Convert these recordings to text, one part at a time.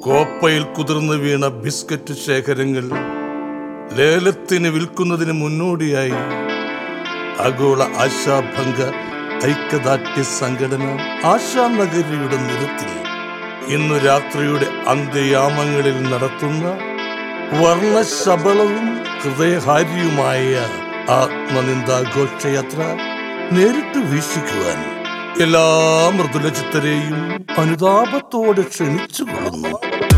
കോപ്പയിൽ കുതിർന്നു വീണ biscuit ശേഖരങ്ങൾ ലേലത്തിന് വിൽക്കുന്നതിന് മുന്നോടിയായി ആഗോള ആശാഭംഗ ഐക്യദാർഢ്യ സംഘടന ആശാനഗരിയുടെ നിരത്തിൽ ഇന്നു രാത്രിയുടെ അന്ത്യയാമങ്ങളിൽ നടത്തുന്ന വർണ്ണശബളവും ഹൃദയഹാരിയുമായ ആത്മനിന്ദാ ഘോഷയാത്ര നേരിട്ട് വീക്ഷിക്കുവാൻ എല്ലാ മൃദുലചിത്തരെയും അനുതാപത്തോടെ ക്ഷണിച്ചുകൊള്ളുന്നു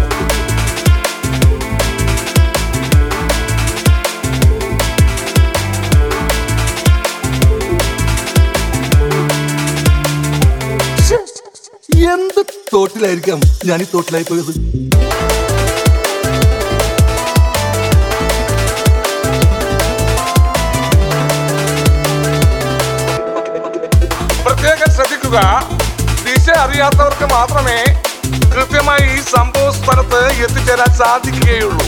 ശ്ശെ, എന്ത് തോട്ടിലായിരിക്കാം ഞാൻ ഈ തോട്ടിലായി പോയത് പ്രത്യേകം ശ്രദ്ധിക്കുക ദിശ അറിയാത്തവർക്ക് മാത്രമേ കൃത്യമായി ഈ സംഭവ സ്ഥലത്ത് എത്തിച്ചേരാൻ സാധിക്കുകയുള്ളൂ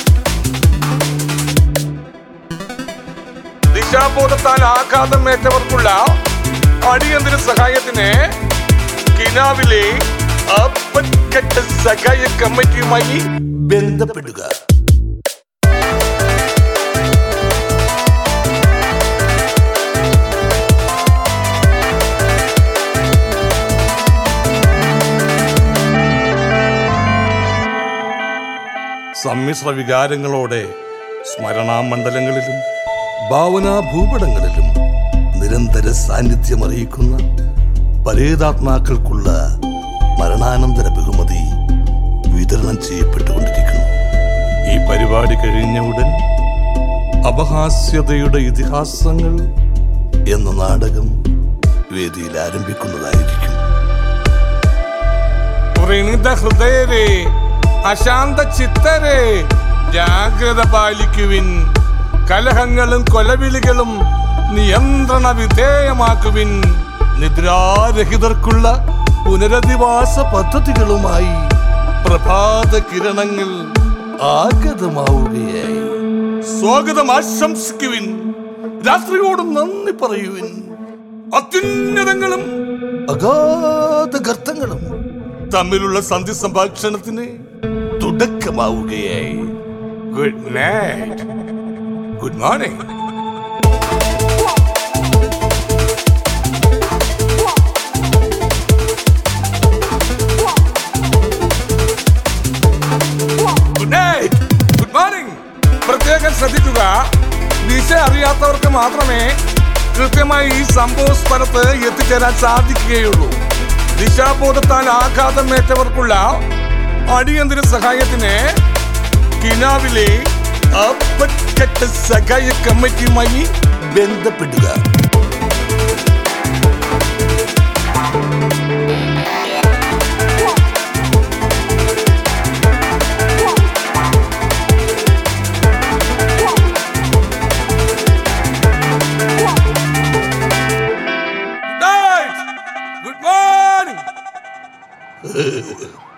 ദിശാബോധത്താൽ ആഘാതമേറ്റവർക്കുള്ള അടിയന്തര സഹായത്തിന് കിനാവിലെ അപ്പൻകെട്ട് സഹായ കമ്മിറ്റിയുമായി ബന്ധപ്പെടുക സമ്മിശ്ര വികാരങ്ങളോടെ സ്മരണാമണ്ഡലങ്ങളിലും ഭാവനാ ഭൂപടങ്ങളിലും നിരന്തര സാന്നിധ്യം അറിയിക്കുന്ന പരേതാത്മാക്കൾക്കുള്ള മരണാനന്തര ബഹുമതി വിതരണം ചെയ്യപ്പെട്ടുകൊണ്ടിരിക്കുന്നു ഈ പരിപാടി കഴിഞ്ഞ ഉടൻ അപഹാസ്യതയുടെ ഇതിഹാസങ്ങൾ എന്ന നാടകം വേദിയിൽ ആരംഭിക്കുന്നതായിരിക്കും വ്രണിത ഹൃദയരെ അശാന്ത ചിത്തരെ ജാഗ്രത പാലിക്കുവിൻ കലഹങ്ങളും കൊലവിളികളും നിയന്ത്രണ വിധേയമാക്കുവിൻ നിദ്രാരഹിതർക്കുള്ള പുനരധിവാസ പദ്ധതികളുമായി പ്രഭാത കിരണങ്ങൾ ആഗതമാവുകയായി സ്വാഗതം ആശംസിക്കുവിൻ രാത്രിയോട് നന്ദി പറയുവിൻ അത്യുന്നതങ്ങളും അഗാധ ഗർത്തങ്ങളും തമ്മിലുള്ള സന്ധി സംഭാഷണത്തിന് തുടക്കമാവുകയായി good night good morning good night good morning പ്രത്യേകം ശ്രദ്ധിക്കുക ദിശ അറിയാത്തവർക്ക് മാത്രമേ കൃത്യമായി ഈ സംഭവ സ്ഥലത്ത് എത്തിച്ചേരാൻ സാധിക്കുകയുള്ളൂ ദിശാബോധത്താൽ ആഘാതമേറ്റവർക്കുള്ള അടിയന്തര സഹായത്തിന് കിനാവിലെ അപ്പൻകെട്ട് സഹായ കമ്മിറ്റിയുമായി ബന്ധപ്പെടുക ഗുഡ് നൈറ്റ് ഗുഡ് മോർണിംഗ്